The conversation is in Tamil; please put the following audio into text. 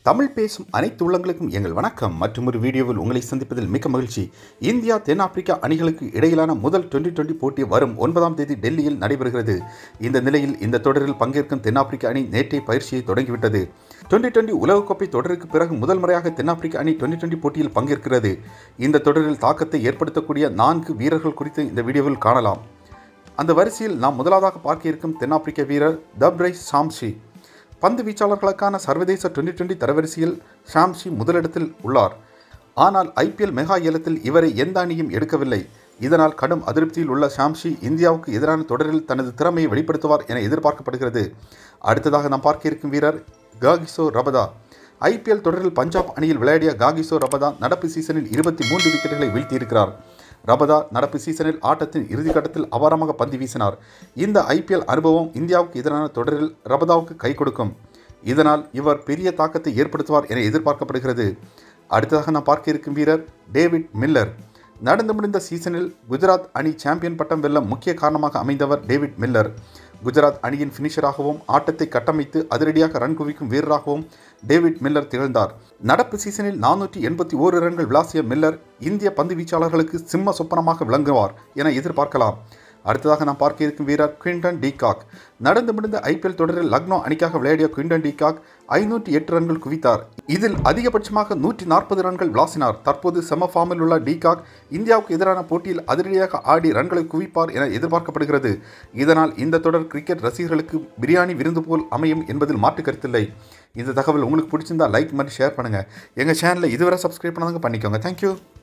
தமிழ் பேசும் அனைத்து உள்ளங்களுக்கும் எங்கள் வணக்கம் மற்றும் ஒரு வீடியோவில் உங்களை சந்திப்பதில் மிக்க மகிழ்ச்சி இந்தியா தென்னாப்பிரிக்கா அணிகளுக்கு இடையிலான முதல் டுவெண்டி டுவெண்டி போட்டி வரும் ஒன்பதாம் தேதி டெல்லியில் நடைபெறுகிறது இந்த நிலையில் இந்த தொடரில் பங்கேற்கும் தென்னாப்பிரிக்க அணி நேற்றே பயிற்சியை தொடங்கிவிட்டது டுவெண்டி டுவெண்டி உலகக்கோப்பை தொடருக்கு பிறகு முதல் முறையாக தென்னாப்பிரிக்க அணி டுவெண்டி டுவெண்டி போட்டியில் பங்கேற்கிறது இந்த தொடரில் தாக்கத்தை ஏற்படுத்தக்கூடிய நான்கு வீரர்கள் குறித்து இந்த வீடியோவில் காணலாம் அந்த வரிசையில் நாம் முதலாவதாக பார்க்க இருக்கும் தென்னாப்பிரிக்க வீரர் தப்ரை சாம்ஷி பந்து வீச்சாளர்களுக்கான சர்வதேச டுவெண்டி டுவெண்டி தரவரிசையில் ஷாம்ஷி முதலிடத்தில் உள்ளார் ஆனால் ஐபிஎல் மெகா ஏலத்தில் இவரை எந்த அணியும் எடுக்கவில்லை இதனால் கடும் அதிருப்தியில் உள்ள ஷாம்ஷி இந்தியாவுக்கு எதிரான தொடரில் தனது திறமையை வெளிப்படுத்துவார் என எதிர்பார்க்கப்படுகிறது அடுத்ததாக நாம் பார்க்க இருக்கும் வீரர் காகிசோ ரபதா ஐபிஎல் தொடரில் பஞ்சாப் அணியில் விளையாடிய காகிசோ ரபதா நடப்பு சீசனில் இருபத்தி மூன்று விக்கெட்டுகளை வீழ்த்தியிருக்கிறார் ரபதா நடப்பு சீசனில் ஆட்டத்தின் இறுதிக்கட்டத்தில் அபாரமாக பந்து வீசினார் இந்த ஐபிஎல் அனுபவம் இந்தியாவுக்கு எதிரான தொடரில் ரபதாவுக்கு கை கொடுக்கும் இதனால் இவர் பெரிய தாக்கத்தை ஏற்படுத்துவார் என எதிர்பார்க்கப்படுகிறது அடுத்ததாக நாம் பார்க்க இருக்கும் வீரர் டேவிட் மில்லர் நடந்து முடிந்த சீசனில் குஜராத் அணி சாம்பியன் பட்டம் வெல்ல முக்கிய காரணமாக அமைந்தவர் டேவிட் மில்லர் குஜராத் அணியின் ஃபினிஷராகவும் ஆட்டத்தை கட்டமைத்து அதிரடியாக ரன் குவிக்கும் வீரராகவும் டேவிட் மில்லர் திகழ்ந்தார் நடப்பு சீசனில் நானூற்றி எண்பத்தி ஓரு ரன்கள் விளாசிய மில்லர் இந்திய பந்து வீச்சாளர்களுக்கு சிம்ம சொப்பனமாக விளங்குவார் என எதிர்பார்க்கலாம் அடுத்ததாக நாம் பார்க்க இருக்கும் வீரர் குவிண்டன் டீகாக் நடந்து முடிந்த ஐபிஎல் தொடரில் லக்னோ அணிக்காக விளையாடிய குவிண்டன் டீகாக் ஐநூற்றி எட்டு ரன்கள் குவித்தார் இதில் அதிகபட்சமாக நூற்றி நாற்பது ரன்கள் விளாசினார் தற்போது செம ஃபார்மில் உள்ள டீகாக் இந்தியாவுக்கு எதிரான போட்டியில் அதிரடியாக ஆடி ரன்களை குவிப்பார் என எதிர்பார்க்கப்படுகிறது இதனால் இந்த தொடர் கிரிக்கெட் ரசிகர்களுக்கு பிரியாணி விருந்து போல் அமையும் என்பதில் மாற்று கருத்தில்லை இந்த தகவல் உங்களுக்கு பிடிச்சிருந்தா லைக் பண்ணி ஷேர் பண்ணுங்கள் எங்கள் சேனலை இதுவரை சப்ஸ்கிரைப் பண்ணாதவங்க பண்ணிக்கோங்க தேங்க்யூ